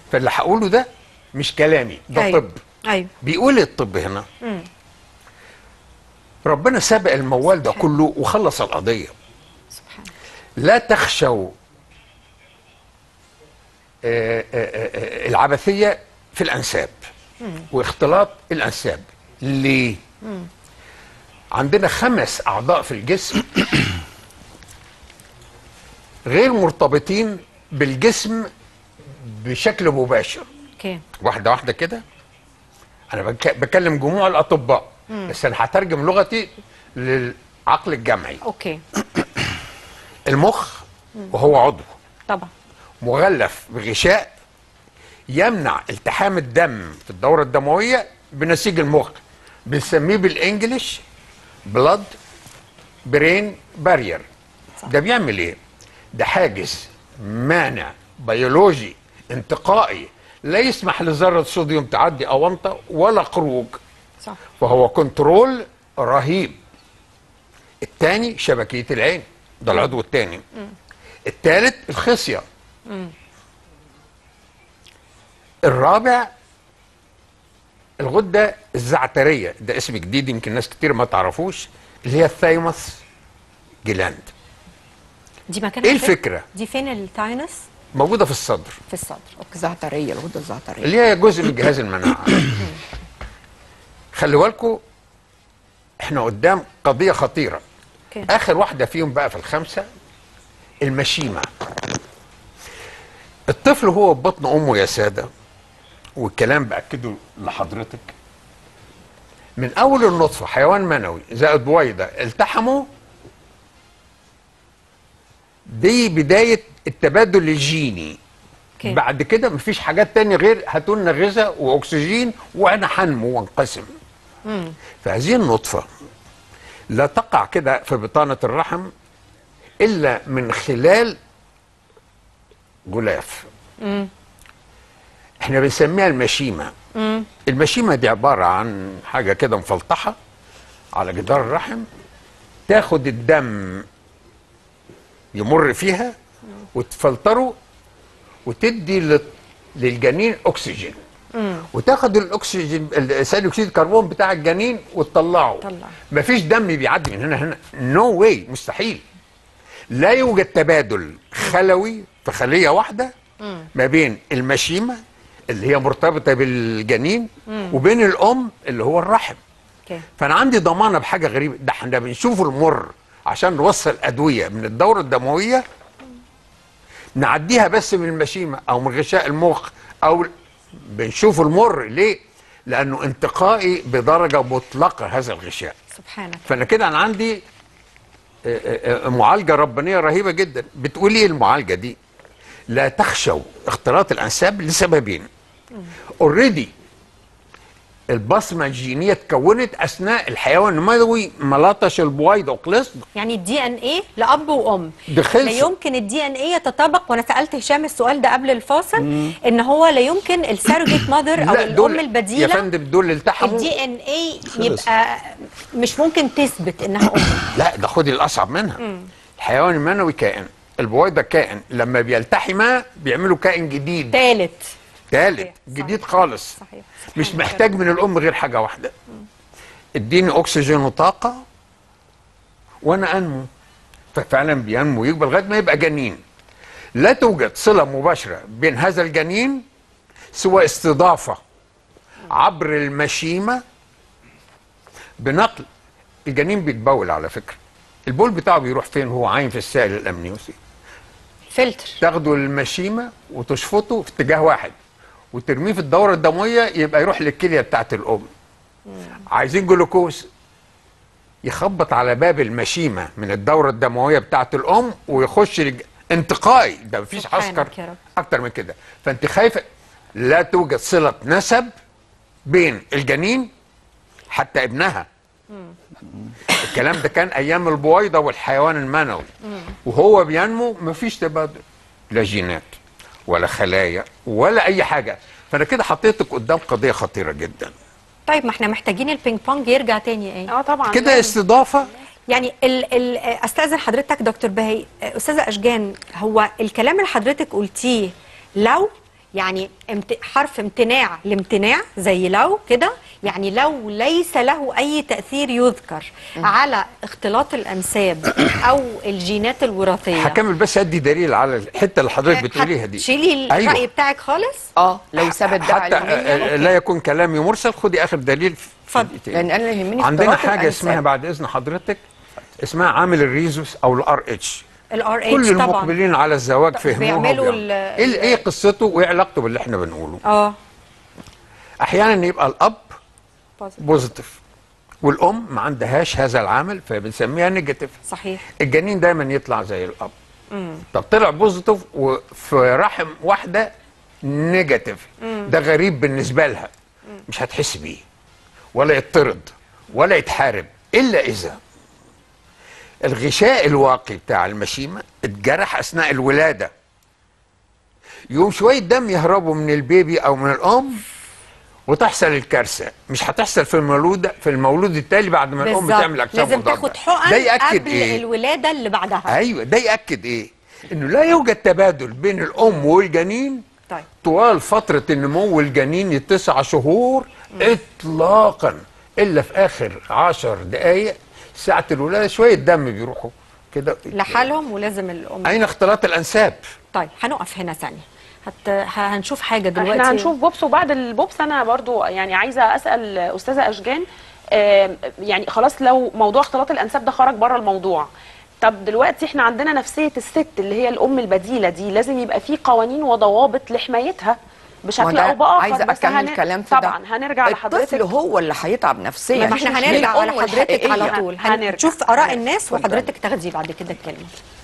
فاللي هقوله ده مش كلامي ده أيوة. طب ايوه بيقول إيه الطب هنا مم. ربنا سبق الموال ده كله وخلص القضيه سبحان لا تخشوا آه، آه، آه، العبثيه في الانساب واختلاط الانساب ليه عندنا خمس اعضاء في الجسم غير مرتبطين بالجسم بشكل مباشر اوكي واحده واحده كده انا بك- بكلم جموع الاطباء بس انا هترجم لغتي للعقل الجمعي اوكي المخ وهو عضو طبعا مغلف بغشاء يمنع التحام الدم في الدورة الدموية بنسيج المخ بنسميه بالانجلش بلاد برين بارير ده بيعمل ايه ده حاجز مانع بيولوجي انتقائي لا يسمح لذرة صوديوم تعدي أونطة ولا خروج صح فهو كنترول رهيب الثاني شبكية العين ده العضو الثاني الثالث الخصية الرابع الغدة الزعترية ده اسم جديد يمكن ناس كتير ما تعرفوش اللي هي الثايموس جلاند دي مكانها ايه فين؟ الفكرة دي فين التاينس موجودة في الصدر في الصدر اوكي زعتريه الغده الزعتريه اللي هي جزء من جهاز المناعة خلي بالكم احنا قدام قضية خطيرة اوكي اخر واحده فيهم بقى في الخمسه المشيمه الطفل هو في بطن امه يا ساده والكلام باكده لحضرتك من اول النطفه حيوان منوي زائد بويضه التحموا دي بدايه التبادل الجيني اوكي بعد كده مفيش حاجات تانية غير هاتوا لنا غذاء واكسجين وانا هنمو وانقسم فهذه النطفه لا تقع كده في بطانه الرحم الا من خلال غلاف احنا بنسميها المشيمه المشيمه دي عباره عن حاجه كده مفلطحه على جدار الرحم تاخد الدم يمر فيها وتفلتره وتدي لل- للجنين اكسجين وتاخد الاكسجين ال- ثاني اكسيد الكربون بتاع الجنين وتطلعه طلع. مفيش دم بيعدي من هنا هنا نو no واي مستحيل لا يوجد تبادل خلوي في خليه واحده ما بين المشيمه اللي هي مرتبطه بالجنين وبين الام اللي هو الرحم اوكي فانا عندي ضمانه بحاجه غريبه ده احنا بنشوف المر عشان نوصل ادويه من الدوره الدمويه نعديها بس من المشيمه او من غشاء المخ او بنشوف المر ليه؟ لانه انتقائي بدرجه مطلقه هذا الغشاء سبحانك فانا كده انا عندي آه، آه، آه، معالجه ربانيه رهيبه جدا بتقول ايه المعالجه دي لا تخشوا اختلاط الانساب لسببين اوريدي البصمه الجينيه اتكونت اثناء الحيوان النموي ما لطش البويضه وخلص يعني الدي ان ايه لاب وام ده خلص. لا يمكن الدي ان ايه يتطابق وانا سالت هشام السؤال ده قبل الفاصل ان هو لا يمكن السيروجيت ماذر او لا، دول- الام يا البديله فندم دول التحموا الدي ان ايه يبقى مش ممكن تثبت انها ام لا ده خدي الاصعب منها الحيوان المنوي كائن البويضه كائن لما بيلتحما بيعملوا كائن جديد ثالث ثالث صحيح، جديد صحيح. خالص صحيح مش سبحان محتاج من الام غير حاجه واحده اديني اكسجين وطاقه وانا انمو ففعلا بينمو يكبر لغايه ما يبقى جنين لا توجد صله مباشره بين هذا الجنين سوى استضافه عبر المشيمه بنقل الجنين بيتبول على فكره البول بتاعه بيروح فين وهو عايم في السائل الامنيوسي فلتر تاخده المشيمه وتشفطه في اتجاه واحد وترميه في الدوره الدمويه يبقى يروح للكليه بتاعت الام عايزين جلوكوز يخبط على باب المشيمه من الدوره الدمويه بتاعت الام ويخش لج... انتقائي ده مفيش سبحانك عسكر يا رب. اكتر من كده فانت خايفه لا توجد صله نسب بين الجنين حتى ابنها الكلام ده كان ايام البويضه والحيوان المنوي وهو بينمو مفيش تبادل لا جينات ولا خلايا ولا اي حاجه فانا كده حطيتك قدام قضيه خطيره جدا طيب ما احنا محتاجين البينج بونج يرجع تاني ايه اه طبعا كده لازم. استضافه يعني ال ال استاذن حضرتك دكتور بهي استاذه اشجان هو الكلام اللي حضرتك قلتيه لو يعني امت... حرف امتناع الامتناع زي لو كده يعني لو ليس له اي تاثير يذكر على اختلاط الانساب او الجينات الوراثيه هكمل بس ادي دليل على الحته اللي حضرتك بتقوليها دي شيلي الراي أيوة. بتاعك خالص اه لو ثبت ده حتى علميا آه، أوكي. لا يكون كلامي مرسل خدي اخر دليل في اتفضل. دقيقتين. لان انا اللي يهمني عندنا اختلاط حاجه الأنساب. اسمها بعد اذن حضرتك اسمها عامل الريزوس او الار اتش الار كل اتش طبعا المقبلين على الزواج فهموها بيعملوا وبيعملوا. ال- ايه ايه قصته وايه علاقته باللي احنا بنقوله اه احيانا يبقى الاب بوزيتيف والام ما عندهاش هذا العامل فبنسميها نيجاتيف صحيح الجنين دايما يطلع زي الاب طب طلع بوزيتيف وفي رحم واحده نيجاتيف ده غريب بالنسبه لها مش هتحس بيه ولا يطرد ولا يتحارب الا اذا الغشاء الواقي بتاع المشيمه اتجرح اثناء الولاده يوم شويه دم يهربوا من البيبي او من الام وتحصل الكارثه مش هتحصل في المولود في المولود التالي بعد ما الام بالظبط بتعمل اجسام لازم مضادة. تاخد حقن ده ياكد قبل ايه الولاده اللي بعدها ايوه ده ياكد ايه انه لا يوجد تبادل بين الام والجنين طيب طوال فتره النمو الجنيني التسع شهور اطلاقا الا في اخر عشر دقائق ساعه الولاده شويه دم بيروحوا كده لحالهم ولازم الام اين اختلاط الانساب طيب هنقف هنا ثانيه هت... ه- هنشوف حاجه دلوقتي احنا هنشوف بوبس وبعد البوبس انا برضو يعني عايزه اسال استاذه اشجان آم، يعني خلاص لو موضوع اختلاط الانساب ده خرج بره الموضوع طب دلوقتي احنا عندنا نفسيه الست اللي هي الام البديله دي لازم يبقى في قوانين وضوابط لحمايتها بشكل وده او باخر عايزه بس اكمل هن- كلام في طبعا ده هنرجع الطفل لحضرتك هو اللي هيتعب نفسيا ما احنا مش هنرجع على الأم حضرتك على الحقيقية. طول هنرجع. هنشوف اراء هنرجع. الناس اتفضل. وحضرتك تاخدي بعد كده الكلمه